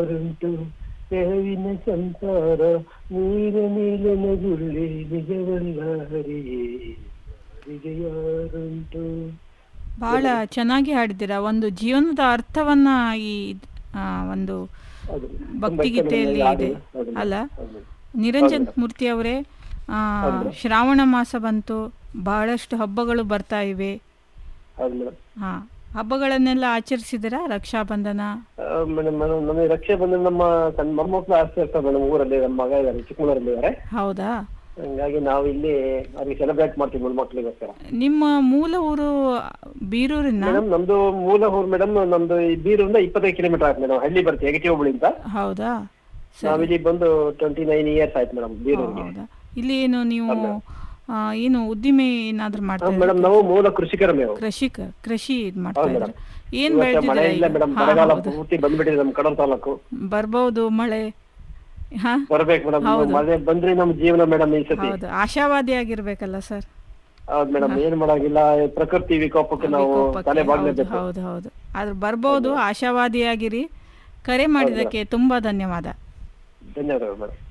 ಯಾರುಂಟು ತೆರವಿನ ಸಂಸಾರ ನೀರ ನೀಲನ ಗುಳ್ಳೆ ನಿಜವಲ್ಲ ಹರಿಯೇ ಹರಿಗೆ ಯಾರುಂಟು ಬಹಳ ಚೆನ್ನಾಗಿ ಹಾಡಿದ್ದೀರಾ ಒಂದು ಜೀವನದ ಅರ್ಥವನ್ನ ಈ ಆ, ಒಂದು ಹೌದು. ತುಂಬಾ ಭಕ್ತಿಗೀತೆಯಲ್ಲಿ ಇಷ್ಟ ನನಗೆ ಇದೆ ಹಾಡು. ಹೌದು. ಅಲ್ಲ ಹೌದು. ನಿರಂಜನ್ ಮೂರ್ತಿ ಅವರೇ ಆ, ಹೌದು. ಶ್ರಾವಣ ಮಾಸ ಬಂತು ಬಹಳಷ್ಟು ಹಬ್ಬಗಳು ಬರ್ತಾ ಇವೆ ಹೌದು ಮೇಡಮ್ ಹಾ ಹಬ್ಬಗಳನ್ನೆಲ್ಲ ಆಚರಿಸಿದಿರಾ ರಕ್ಷಾಬಂಧನ ಮೇಡಮ್ ನಮಗೆ ರಕ್ಷೆ ಬಂದ್ರೆ ನಮ್ಮ ಸಣ್ಣ ಮೊಮ್ಮಕ್ಕಳು ಆಚರಿಸ್ತಾರೆ ಮೇಡಮ್ ಊರಲ್ಲಿ ನಮ್ಮ ಮಗ ಇದ್ದಾರೆ ಚಿಕ್ಕಮಗಳೂರಲ್ಲಿ ಇದ್ದಾರೆ ಹೌದಾ ಹಂಗಾಗಿ ನಾವು ಇಲ್ಲಿ ಅವ್ರಿಗೆ ಸೆಲೆಬ್ರೇಟ್ ಮಾಡ್ತೀವಿ ನನ್ನ ಮಕ್ಕಳಿಗೋಸ್ಕರ ನಿಮ್ಮ ಮೂಲ ಊರು ಬೀರೂರಿನ ಮೇಡಮ್ ನಮ್ದು ಮೂಲ ಊರು ಮೇಡಮ್ ನಮ್ದು ಈ ಬೀರೂರಿಂದ ಇಪ್ಪತ್ತೈದು ಕಿಲೋಮೀಟರ್ ಆಯ್ತು ಮೇಡಮ್ ಹಳ್ಳಿ ಬರುತ್ತೆ ಹೆಗಟಿ ಹೋಬಳಿ ಅಂತ ಹೌದಾ ನಾವಿಲ್ಲಿ ಬಂದು ಟ್ವೆಂಟಿ ನೈನ್ ಇಯರ್ಸ್ ಆಯ್ತು ಮೇಡಮ್ ಬೀರೂರಿಗೆ ಹೌದಾ ಇಲ್ಲಿ ಏನು ನೀವು ಆ, ಏನು ಉದ್ದಿಮೆ ಏನಾದ್ರು ಮಾಡ್ತಾ ಮೇಡಮ್ ನಾವು ಮೂಲ ಕೃಷಿಕರ ಮೇವು ಕೃಷಿಕ ಕೃಷಿ ಇದ್ ಮಾಡ್ತಾ ಹೌದು ಇದ್ರ ಮೇಡಮ್ ಏನ್ ಇವತ್ತು ಮಳೆ ಇಲ್ಲ ಬೆಳೆದಿದ್ದೀರಾ ಮೇಡಮ್ ಈಗ? ಹಾ, ಬರಗಾಲ ಹೌದು. ಪೂರ್ತಿ ಬಂದ್ಬಿಟ್ಟಿದೆ ನಮ್ಮ ಕಡಲ ತಾಲೂಕು ಬರ್ಬೋದು ಮಳೆ ಹಾ ಬರ್ಬೇಕು ಮೇಡಮ್ ಹೌದು. ಮಳೆ ಬಂದ್ರೆ ನಮ್ ಜೀವನ ಮೇಡಮ್ ಈ ಸತಿ ಹೌದು ಆಶಾವಾದಿ ಆಗಿರ್ಬೇಕಲ್ಲ ಸರ್ ಹೌದು ಮೇಡಮ್ ಏನ್ ಮಾಡಾಗಿಲ್ಲ ಪ್ರಕೃತಿ ವಿಕೋಪಕ್ಕೆ ನಾವು ತಲೆ ಹೌದು ಬಾಗ್ಲೇಬೇಕು ಹೌದು ಹೌದು ಆದ್ರೆ ಬರ್ಬೋದು ಆಶಾವಾದಿಯಾಗಿರಿ ಕರೆ ಮಾಡಿದ್ದಕ್ಕೆ ತುಂಬಾ ಧನ್ಯವಾದ ಧನ್ಯವಾದಗಳು ಮೇಡಮ್